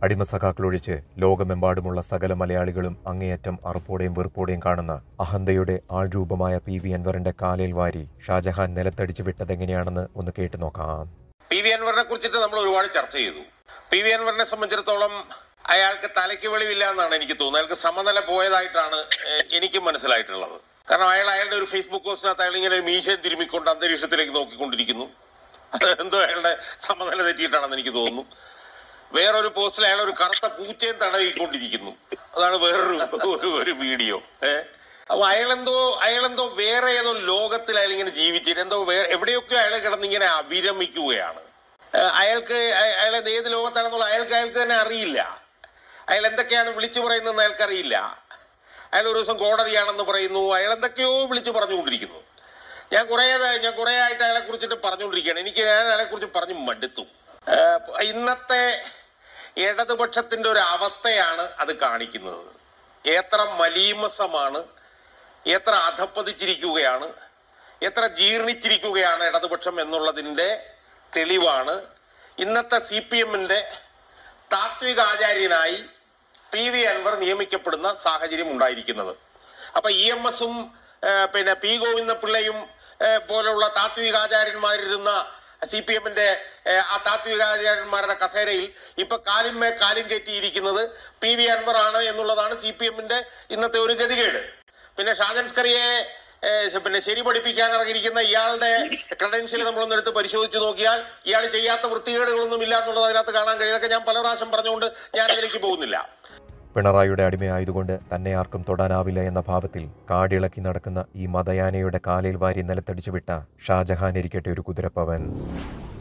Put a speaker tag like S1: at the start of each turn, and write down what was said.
S1: അടിമസഖാക്കളൊഴിച്ച് ലോകമെമ്പാടുമുള്ള സകല മലയാളികളും അങ്ങേയറ്റം അറുപ്പോടെയും വെറുപ്പോടെയും കാണുന്ന അഹന്തയുടെ ആൾരൂപമായ പി വി അൻവറിന്റെ കാലിൽ വാരി ഷാജഹാൻ നിലത്തടിച്ചു വിട്ടതെങ്ങനെയാണെന്ന് ഒന്ന് കേട്ടു നോക്കാം
S2: പി വി അൻവറിനെ കുറിച്ചിട്ട് നമ്മൾ ഒരുപാട് ചർച്ച ചെയ്തു പി വി അൻവറിനെ സംബന്ധിച്ചിടത്തോളം അയാൾക്ക് തലയ്ക്ക് വെളിവില്ല എന്നാണ് എനിക്ക് തോന്നുന്നത് അയാൾക്ക് സമനില പോയതായിട്ടാണ് ഏഹ്, എനിക്ക് മനസ്സിലായിട്ടുള്ളത് കാരണം അയാൾ അയാളുടെ ഒരു ഫേസ്ബുക്ക് പോസ്റ്റിനകത്ത് അയാൾ ഇങ്ങനെ മീശയും തിരുമ്മിക്കൊണ്ട് അന്തരീക്ഷത്തിലേക്ക് നോക്കിക്കൊണ്ടിരിക്കുന്നു അത് എന്തോ അയാളുടെ സമനില തെറ്റിയിട്ടാണെന്ന് എനിക്ക് തോന്നുന്നു വേറൊരു പോസ്റ്റിൽ അയാൾ ഒരു കറുത്ത പൂച്ചയും തടവിക്കൊണ്ടിരിക്കുന്നു അതാണ് വേറൊരു ഒരു ഒരു വീഡിയോ ഏഹ് അപ്പൊ അയാളെന്തോ അയാളെന്തോ വേറെ ഏതോ ലോകത്തിൽ അയാൾ ഇങ്ങനെ ജീവിച്ചിട്ട് എന്തോ വേ- എവിടെയൊക്കെ അയാൾ കിടന്നിങ്ങനെ അവിരമിക്കുകയാണ് ഏഹ് അയാൾക്ക് അയ- അയാൾ ഏത് ലോകത്താണെന്നുള്ള അയാൾക്ക് അയാൾക്ക് തന്നെ അറിയില്ല അയാൾ എന്തൊക്കെയാണ് വിളിച്ചു പറയുന്നതെന്ന് അയാൾക്ക് അറിയില്ല അയാൾ ഒരു ദിവസം കോടതിയാണെന്ന് പറയുന്നു അയാൾ എന്തൊക്കെയോ വിളിച്ചു പറഞ്ഞുകൊണ്ടിരിക്കുന്നു ഞാൻ കുറേ ഞാൻ കുറേ ആയിട്ട് അയാളെ കുറിച്ചിട്ട് പറഞ്ഞുകൊണ്ടിരിക്കുകയാണ് എനിക്ക് ഞാൻ അയാളെ കുറിച്ച് പറഞ്ഞു മടുത്തു ഏഹ് ഇന്നത്തെ ഇടതുപക്ഷത്തിന്റെ ഒരു അവസ്ഥയാണ് അത് കാണിക്കുന്നത് എത്ര മലീമസമാണ് എത്ര അധപ്പതിച്ചിരിക്കുകയാണ് എത്ര ജീർണിച്ചിരിക്കുകയാണ് ഇടതുപക്ഷം എന്നുള്ളതിൻ്റെ തെളിവാണ് ഇന്നത്തെ സി പി എമ്മിൻ്റെ താത്വിക ആചാര്യനായി പി വി അൻവർ നിയമിക്കപ്പെടുന്ന സാഹചര്യം ഉണ്ടായിരിക്കുന്നത് അപ്പൊ ഇ എം എസും പിന്നെ പി ഗോവിന്ദപിള്ളയും ഏഹ്, പോലുള്ള താത്വികാചാര്യന്മാരിരുന്ന സി പി എമ്മിന്റെ ആ താത്വികാചാര്യന്മാരുടെ കസേരയിൽ ഇപ്പൊ കാലിന്മേ കാലും കയറ്റിയിരിക്കുന്നത് പി വി അൻവർ ആണ് എന്നുള്ളതാണ് സി പി എമ്മിന്റെ ഇന്നത്തെ ഒരു ഗതികേട് പിന്നെ ഷാജൻസ്കറിയെ ഏഹ്, പിന്നെ ശരി പഠിപ്പിക്കാൻ ഇറങ്ങിയിരിക്കുന്ന ഇയാളുടെ ക്രെഡൻഷ്യൽ നമ്മളൊന്ന് എടുത്ത് പരിശോധിച്ച് നോക്കിയാൽ ഇയാൾ ചെയ്യാത്ത വൃത്തികേടുകളൊന്നും ഇല്ല എന്നുള്ളത് അതിനകത്ത് കാണാൻ കഴിയും ഇതൊക്കെ ഞാൻ പല പ്രാവശ്യം പറഞ്ഞുകൊണ്ട് ഞാൻ അതിലേക്ക് പോകുന്നില്ല
S1: പിണറായിയുടെ അടിമയായതുകൊണ്ട് തന്നെ ആർക്കും തൊടാനാവില്ല എന്ന ഭാവത്തിൽ കാടിളക്കി നടക്കുന്ന ഈ മതയാനയുടെ കാലിൽ വാരി നിലത്തടിച്ചു വിട്ട ഷാജഹാൻ ഇരിക്കട്ടെ ഒരു കുതിരപ്പവൻ